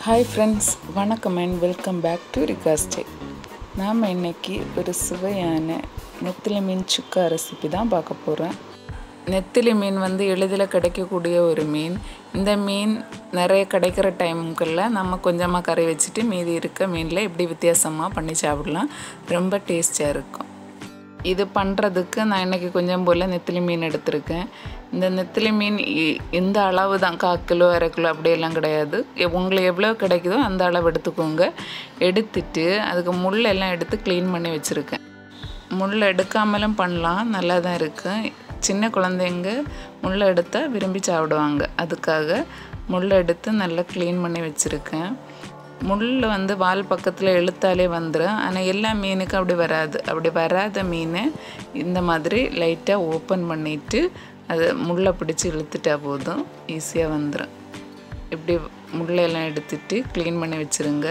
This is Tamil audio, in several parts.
ஹாய் ஃப்ரெண்ட்ஸ் வணக்கம் அண்ட் வெல்கம் பேக் டு ரிகாஸ்டே நாம் இன்னைக்கு ஒரு சுவையான நெத்திலி மீன் சுக்கா ரெசிபி தான் பார்க்க போகிறேன் நெத்திலி மீன் வந்து எளிதில் கிடைக்கக்கூடிய ஒரு மீன் இந்த மீன் நிறைய கிடைக்கிற டைமுக்குள்ள நம்ம கொஞ்சமாக கறி வச்சுட்டு மீதி இருக்க மீனில் இப்படி வித்தியாசமாக பண்ணி சாப்பிடலாம் ரொம்ப டேஸ்டியாக இருக்கும் இது பண்ணுறதுக்கு நான் இன்றைக்கி கொஞ்சம் போல் நெத்திலி மீன் எடுத்திருக்கேன் இந்த நெத்திலி மீன் இ- இந்த அளவு தான் கால் கிலோ அரை கிலோ அப்படியெல்லாம் கிடையாது எ- உங்களுக்கு எவ்வளோ கிடைக்குதோ அந்த அளவு எடுத்துக்கோங்க எடுத்துட்டு அதுக்கு முள்ளெல்லாம் எடுத்து க்ளீன் பண்ணி வச்சுருக்கேன் முள் எடுக்காமலும் பண்ணலாம் நல்லா தான் இருக்குது சின்ன குழந்தைங்க முள்ளை எடுத்தால் விரும்பி சாப்பிடுவாங்க அதுக்காக முள்ளை எடுத்து நல்லா க்ளீன் பண்ணி வச்சுருக்கேன் முள் வந்து வால் பக்கத்தில் இழுத்தாலே வந்துடும் ஆனால் எல்லா மீனுக்கும் அப்படி வராது அப்படி வராத மீனை இந்த மாதிரி லைட்டாக ஓப்பன் பண்ணிவிட்டு அதை முள்ளை பிடிச்சி இழுத்துட்டா போதும் ஈஸியாக வந்துடும் இப்படி முள்ளையெல்லாம் எடுத்துட்டு க்ளீன் பண்ணி வச்சுருங்க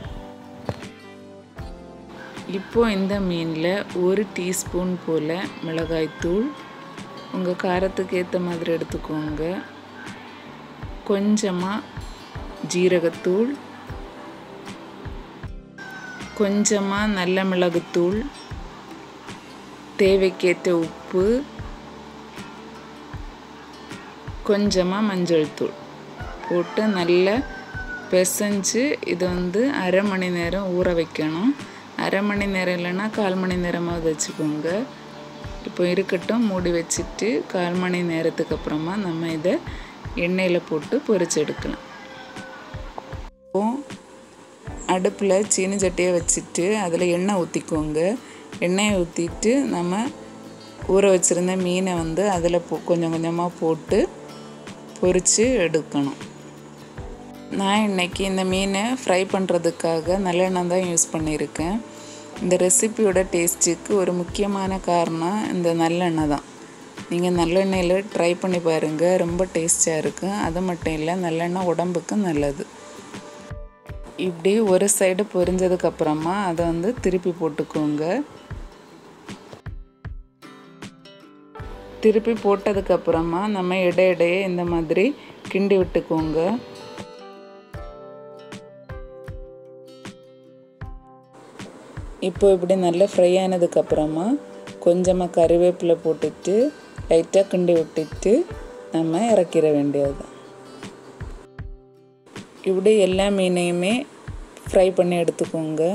இப்போ இந்த மீனில் ஒரு டீஸ்பூன் போல் மிளகாய்த்தூள் உங்கள் காரத்துக்கு ஏற்ற மாதிரி எடுத்துக்கோங்க கொஞ்சமாக ஜீரகத்தூள் கொஞ்சமாக நல்ல மிளகுத்தூள் தேவைக்கேற்ற உப்பு கொஞ்சமாக மஞ்சள் தூள் போட்டு நல்லா பிசைஞ்சு இது வந்து அரை மணி நேரம் ஊற வைக்கணும் அரை மணி நேரம் இல்லைன்னா கால் மணி நேரமாவது வச்சுக்கோங்க இப்போ இருக்கட்டும் மூடி வச்சுட்டு கால் மணி நேரத்துக்கு அப்புறமா நம்ம இதை எண்ணெயில் போட்டு பொரிச்சு எடுக்கலாம் இப்போ அடுப்பில் சீனி சட்டியை வச்சுட்டு அதில் எண்ணெய் ஊற்றிக்கோங்க எண்ணெயை ஊற்றிட்டு நம்ம ஊற வச்சுருந்த மீனை வந்து அதில் போ கொஞ்சம் கொஞ்சமாக போட்டு பொரித்து எடுக்கணும் நான் இன்னைக்கு இந்த மீனை ஃப்ரை பண்ணுறதுக்காக நல்லெண்ணெய் தான் யூஸ் பண்ணியிருக்கேன் இந்த ரெசிபியோட டேஸ்ட்டுக்கு ஒரு முக்கியமான காரணம் இந்த நல்லெண்ணெய் தான் நீங்கள் நல்லெண்ணெயில் ட்ரை பண்ணி பாருங்கள் ரொம்ப டேஸ்டியாக இருக்கும் அது மட்டும் இல்லை நல்லெண்ணெய் உடம்புக்கு நல்லது இப்படி ஒரு சைடு பொரிஞ்சதுக்கு அப்புறமா அதை வந்து திருப்பி போட்டுக்கோங்க திருப்பி போட்டதுக்கு அப்புறமா நம்ம இடையிடையே இந்த மாதிரி கிண்டி விட்டுக்கோங்க இப்போ இப்படி நல்லா ஃப்ரை ஆனதுக்கு அப்புறமா கொஞ்சமாக கறிவேப்பிலை போட்டுட்டு லைட்டாக கிண்டி விட்டுட்டு நம்ம இறக்கிற வேண்டியது இப்படி எல்லா மீனையுமே ஃப்ரை பண்ணி எடுத்துக்கோங்க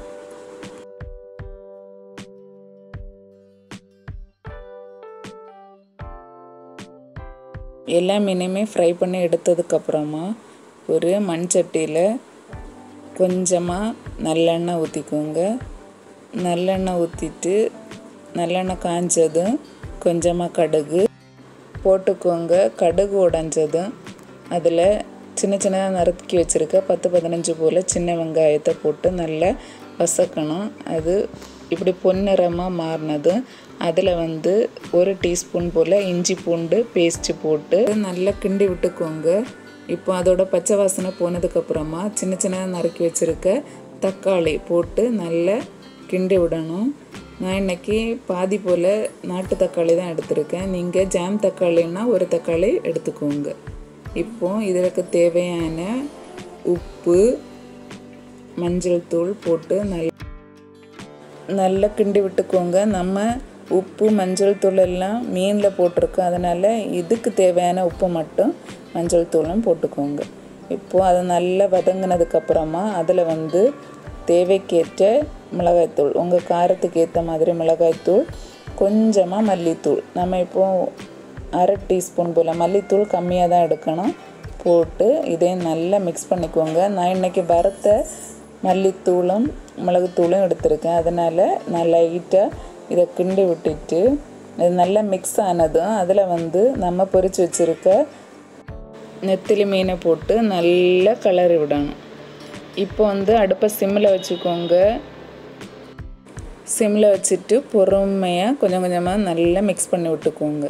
எல்லா மீனையுமே ஃப்ரை பண்ணி எடுத்ததுக்கப்புறமா ஒரு மண் சட்டியில் கொஞ்சமாக நல்லெண்ணெய் ஊற்றிக்கோங்க நல்லெண்ணெய் ஊற்றிட்டு நல்லெண்ணெய் காஞ்சதும் கொஞ்சமாக கடுகு போட்டுக்கோங்க கடுகு உடஞ்சதும் அதில் சின்ன சின்னதாக நறுக்கி வச்சுருக்க பத்து பதினஞ்சு போல் சின்ன வெங்காயத்தை போட்டு நல்லா வசக்கணும் அது இப்படி பொன்னிறமாக மாறினதும் அதில் வந்து ஒரு டீஸ்பூன் போல் இஞ்சி பூண்டு பேஸ்ட்டு போட்டு நல்லா கிண்டி விட்டுக்கோங்க இப்போ அதோட பச்சை வாசனை போனதுக்கப்புறமா சின்ன சின்னதாக நறுக்கி வச்சுருக்க தக்காளி போட்டு நல்லா கிண்டி விடணும் நான் இன்னைக்கு பாதி போல் நாட்டு தக்காளி தான் எடுத்திருக்கேன் நீங்கள் ஜாம் தக்காளின்னா ஒரு தக்காளி எடுத்துக்கோங்க இப்போ இதற்கு தேவையான உப்பு மஞ்சள் தூள் போட்டு நல்ல நல்லா கிண்டி விட்டுக்கோங்க நம்ம உப்பு மஞ்சள் தூள் எல்லாம் மீனில் போட்டிருக்கோம் அதனால் இதுக்கு தேவையான உப்பு மட்டும் மஞ்சள் தூளும் போட்டுக்கோங்க இப்போது அதை நல்லா வதங்கினதுக்கப்புறமா அதில் வந்து தேவைக்கேற்ற மிளகாய்த்தூள் உங்கள் காரத்துக்கு ஏற்ற மாதிரி மிளகாய்த்தூள் கொஞ்சமாக மல்லித்தூள் நம்ம இப்போது அரை டீஸ்பூன் போல் மல்லித்தூள் கம்மியாக தான் எடுக்கணும் போட்டு இதையும் நல்லா மிக்ஸ் பண்ணிக்கோங்க நான் இன்றைக்கி வறுத்த மல்லித்தூளும் மிளகுத்தூளும் எடுத்திருக்கேன் அதனால் நான் லைட்டாக இதை கிண்டி விட்டுட்டு இது நல்லா மிக்ஸ் ஆனதும் அதில் வந்து நம்ம பொரிச்சு வச்சுருக்க நெத்திலி மீனை போட்டு நல்லா கிளறி விடணும் இப்போ வந்து அடுப்பை சிம்மில் வச்சுக்கோங்க சிம்மில் வச்சுட்டு பொறுமையாக கொஞ்சம் கொஞ்சமாக நல்லா மிக்ஸ் பண்ணி விட்டுக்கோங்க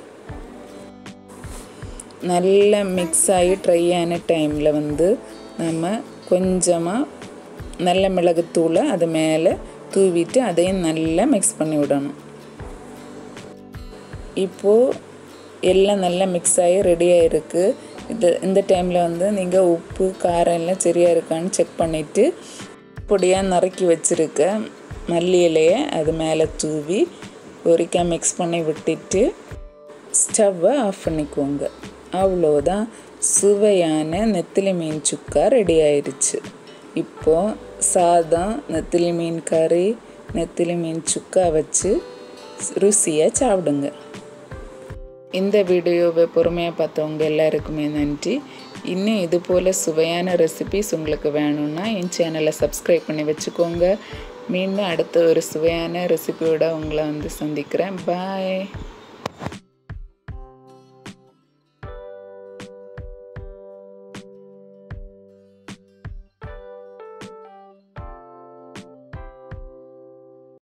நல்லா மிக்ஸ் ஆகி ட்ரை ஆன டைமில் வந்து நம்ம கொஞ்சமாக நல்ல மிளகுத்தூளை அது மேலே தூவிட்டு அதையும் நல்லா மிக்ஸ் பண்ணி விடணும் இப்போது எல்லாம் நல்லா மிக்ஸ் ஆகி ரெடியாக இருக்குது இது இந்த டைமில் வந்து நீங்கள் உப்பு காரம் எல்லாம் சரியாக இருக்கான்னு செக் பண்ணிவிட்டு பொடியாக நறுக்கி வச்சுருக்க மல்லி இலையை அது மேலே தூவி ஒரிக்கா மிக்ஸ் பண்ணி விட்டுட்டு ஸ்டவ்வை ஆஃப் பண்ணிக்கோங்க அவ்வளோதான் சுவையான நெத்திலி மீன் சுக்கா ரெடி ஆயிடுச்சு இப்போது சாதம் நெத்திலி மீன் கறி நெத்திலி மீன் சுக்கா வச்சு ருசியாக சாப்பிடுங்க இந்த வீடியோவை பொறுமையாக பார்த்தவங்க எல்லாருக்குமே நன்றி இன்னும் இது போல் சுவையான ரெசிபிஸ் உங்களுக்கு வேணும்னா என் சேனலை சப்ஸ்கிரைப் பண்ணி வச்சுக்கோங்க மீண்டும் அடுத்த ஒரு சுவையான ரெசிபியோட உங்களை வந்து சந்திக்கிறேன் பாய்